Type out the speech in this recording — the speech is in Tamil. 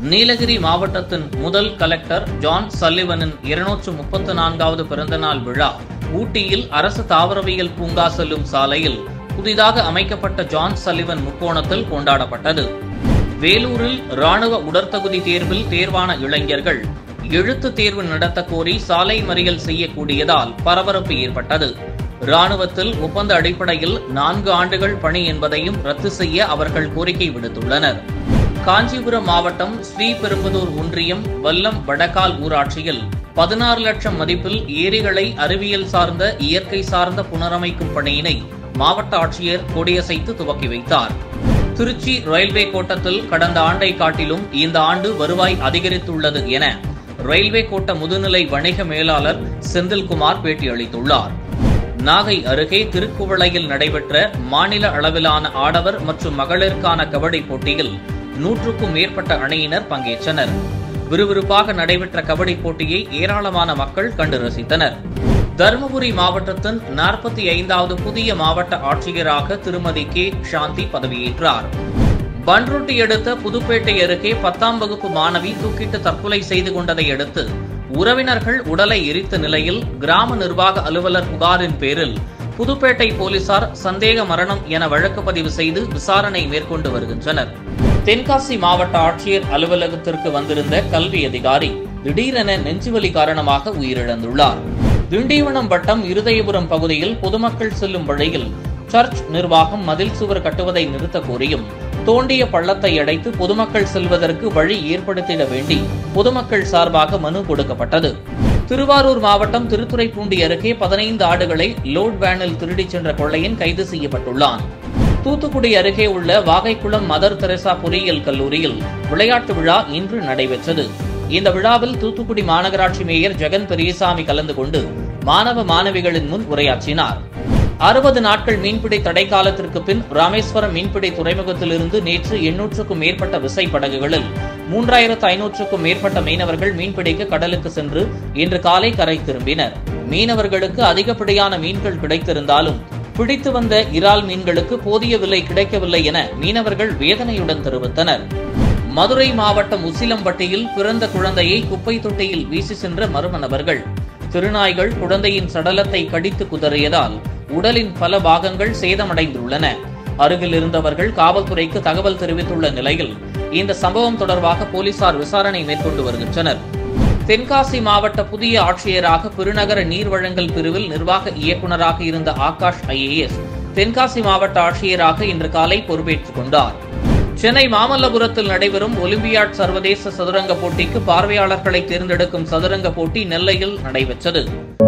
நீலகிரி மாவட்டத்தின் முதல் கலெக்டர் ஜான் சல்லிவனின் இருநூற்று முப்பத்து நான்காவது பிறந்தநாள் விழா ஊட்டியில் அரசு தாவரவியல் பூங்கா செல்லும் சாலையில் புதிதாக அமைக்கப்பட்ட ஜான் சல்லிவன் முக்கோணத்தில் கொண்டாடப்பட்டது வேலூரில் ராணுவ உடற்தகுதி தேர்வில் தேர்வான இளைஞர்கள் எழுத்து தேர்வு நடத்த கோரி சாலை மறியல் செய்யக்கூடியதால் பரபரப்பு ஏற்பட்டது ராணுவத்தில் ஒப்பந்த அடிப்படையில் நான்கு ஆண்டுகள் பணி என்பதையும் ரத்து செய்ய அவர்கள் கோரிக்கை விடுத்துள்ளனர் காஞ்சிபுரம் மாவட்டம் ஸ்ரீபெரும்புதூர் ஒன்றியம் வல்லம் வடகால் ஊராட்சியில் பதினாறு லட்சம் மதிப்பில் ஏரிகளை அறிவியல் சார்ந்த இயற்கை சார்ந்த புனரமைக்கும் பணியினை மாவட்ட ஆட்சியர் கொடியசைத்து துவக்கி வைத்தார் திருச்சி ரயில்வே கோட்டத்தில் கடந்த ஆண்டை காட்டிலும் இந்த ஆண்டு வருவாய் அதிகரித்துள்ளது என ரயில்வே கோட்ட முதுநிலை வணிக மேலாளர் செந்தில்குமார் பேட்டியளித்துள்ளார் நாகை அருகே திருக்குவளையில் நடைபெற்ற மாநில அளவிலான ஆடவர் மற்றும் மகளிருக்கான கபடி போட்டியில் நூற்றுக்கும் மேற்பட்ட அணியினர் பங்கேற்றனர் விறுவிறுப்பாக நடைபெற்ற கபடி போட்டியை ஏராளமான மக்கள் கண்டு ரசித்தனர் தருமபுரி மாவட்டத்தின் நாற்பத்தி ஐந்தாவது புதிய மாவட்ட ஆட்சியராக திருமதி கே சாந்தி பதவியேற்றார் பன்ருட்டி அடுத்த புதுப்பேட்டை அருகே பத்தாம் வகுப்பு மாணவி தூக்கிட்டு தற்கொலை செய்து கொண்டதை அடுத்து உறவினர்கள் உடலை எரித்த நிலையில் கிராம நிர்வாக அலுவலர் புகாரின் பேரில் புதுப்பேட்டை போலீசார் சந்தேக மரணம் என வழக்கு பதிவு செய்து விசாரணை மேற்கொண்டு வருகின்றனர் தென்காசி மாவட்ட ஆட்சியர் அலுவலகத்திற்கு வந்திருந்த கல்வி அதிகாரி திடீரென நெஞ்சுவலி காரணமாக உயிரிழந்துள்ளார் திண்டிவனம் வட்டம் இருதயபுரம் பகுதியில் பொதுமக்கள் செல்லும் வழியில் சர்ச் நிர்வாகம் மதில் சுவர் கட்டுவதை நிறுத்த கோரியும் தோண்டிய பள்ளத்தை அடைத்து பொதுமக்கள் செல்வதற்கு வழி ஏற்படுத்திட வேண்டி பொதுமக்கள் சார்பாக மனு கொடுக்கப்பட்டது திருவாரூர் மாவட்டம் திருத்துறைப்பூண்டி அருகே பதினைந்து ஆடுகளை லோட் வேனில் திருடிச் சென்ற கொள்ளையன் கைது செய்யப்பட்டுள்ளான் தூத்துக்குடி அருகே உள்ள வாகைக்குளம் மதர் தெரசா பொறியியல் கல்லூரியில் விளையாட்டு விழா இன்று நடைபெற்றது இந்த விழாவில் தூத்துக்குடி மாநகராட்சி மேயர் ஜெகன் பெரியசாமி கலந்து கொண்டு மாணவ மாணவிகளின் முன் உரையாற்றினார் அறுபது நாட்கள் மீன்பிடி தடை காலத்திற்கு பின் ராமேஸ்வரம் மீன்பிடி துறைமுகத்திலிருந்து நேற்று எண்ணூற்றுக்கும் மேற்பட்ட விசைப்படகுகளில் மூன்றாயிரத்து ஐநூற்றுக்கும் மேற்பட்ட மீனவர்கள் மீன்பிடிக்க கடலுக்கு சென்று இன்று காலை கரை திரும்பினர் மீனவர்களுக்கு அதிகப்படியான மீன்கள் கிடைத்திருந்தாலும் பிடித்து வந்த இறால் மீன்களுக்கு போதிய விலை கிடைக்கவில்லை என மீனவர்கள் வேதனையுடன் தெரிவித்தனர் மதுரை மாவட்டம் உசிலம்பட்டியில் பிறந்த குழந்தையை குப்பை தொட்டியில் வீசி சென்ற மர்ம நபர்கள் திருநாய்கள் குழந்தையின் சடலத்தை கடித்து குதறியதால் உடலின் பல பாகங்கள் சேதமடைந்துள்ளன அருகில் இருந்தவர்கள் காவல்துறைக்கு தகவல் தெரிவித்துள்ள நிலையில் இந்த சம்பவம் தொடர்பாக போலீசார் விசாரணை மேற்கொண்டு வருகின்றனர் தென்காசி மாவட்ட புதிய ஆட்சியராக பெருநகர நீர் வழங்கல் பிரிவில் நிர்வாக இயக்குநராக இருந்த ஆகாஷ் ஐஏஎஸ் தென்காசி மாவட்ட ஆட்சியராக இன்று காலை பொறுப்பேற்றுக் கொண்டார் சென்னை மாமல்லபுரத்தில் நடைபெறும் ஒலிம்பியாட் சர்வதேச சதுரங்க போட்டிக்கு பார்வையாளர்களை தேர்ந்தெடுக்கும் சதுரங்க போட்டி நெல்லையில் நடைபெற்றது